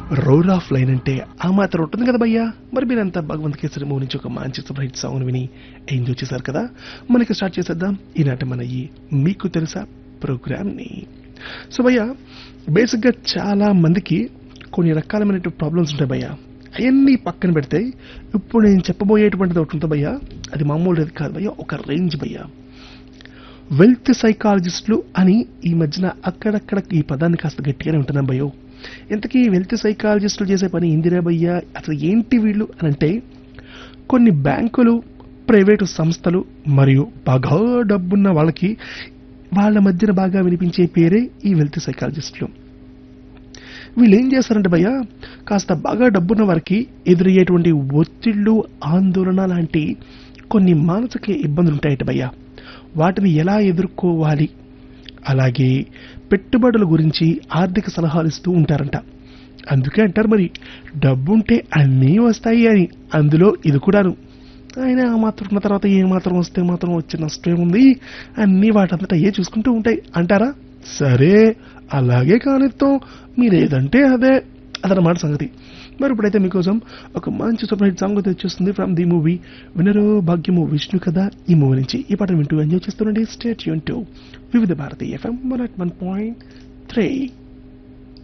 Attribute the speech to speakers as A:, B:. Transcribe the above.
A: role of line అంటే ఆ మాత్రం ఉంటుంది కదా భయ్యా మరి మీరంతా భగవంత్ కేసరి మూవ్ నుంచి ఒక మంచి సూపర్ హిట్ సాంగ్ విని ఎంజాయ్ చేశారు కదా మనకి స్టార్ట్ చేసేద్దాం ఈనాటి మన ఈ మీకు తెలుసా ప్రోగ్రామ్ని సో భయ్యా బేసిక్గా చాలా మందికి కొన్ని రకాలమైన ప్రాబ్లమ్స్ ఉంటాయి భయ్యా అవన్నీ పక్కన పెడితే ఇప్పుడు నేను చెప్పబోయేటువంటిది ఒకటి ఉంటుంది భయ్యా అది మామూలు కాదు భయ్యా ఒక రేంజ్ భయ్యా వెల్త్ సైకాలజిస్టులు అని ఈ మధ్యన అక్కడక్కడ ఈ పదాన్ని కాస్త గట్టిగానే ఉంటున్నాం భయ్యో ఇంతకీ వెల్త్ సైకాలజిస్టులు చేసే పని ఇందిరా భయ్య అసలు ఏంటి వీళ్ళు అని అంటే కొన్ని బ్యాంకులు ప్రైవేటు సంస్థలు మరియు బాగా డబ్బున్న వాళ్ళకి వాళ్ళ మధ్యన బాగా వినిపించే పేరే ఈ వెల్త్ సైకాలజిస్టులు వీళ్ళు ఏం చేస్తారంటే భయ్య కాస్త బాగా డబ్బున్న వారికి ఎదురయ్యేటువంటి ఒత్తిళ్ళు ఆందోళన లాంటి కొన్ని మానసిక ఇబ్బందులు ఉంటాయట భయ్య వాటిని ఎలా ఎదుర్కోవాలి అలాగే పెట్టుబడుల గురించి ఆర్థిక సలహాలు ఇస్తూ ఉంటారంట అందుకే అంటారు మరి డబ్బుంటే అన్నీ వస్తాయి అని అందులో ఇది కూడాను ఆయన ఆ మాత్రం ఉన్న తర్వాత ఏ మాత్రం వస్తే మాత్రం వచ్చే నష్టం ఏముంది అన్నీ వాటంతటా ఏ చూసుకుంటూ ఉంటాయి అంటారా సరే అలాగే కానిస్తాం మీరేదంటే అదే అదనమాట సంగతి మరి ఇప్పుడైతే మీకోసం ఒక మంచి సూపర్ హిట్ సాంగ్ అయితే వచ్చేస్తుంది ఫ్రమ్ ది మూవీ వినరో భాగ్యము విష్ణు కదా ఈ మూవీ నుంచి ఈ పాటను వింటూ ఎంజాయ్ చేస్తుండండి స్టేట్ యూన్ to Vividh Bharati FM one at one point three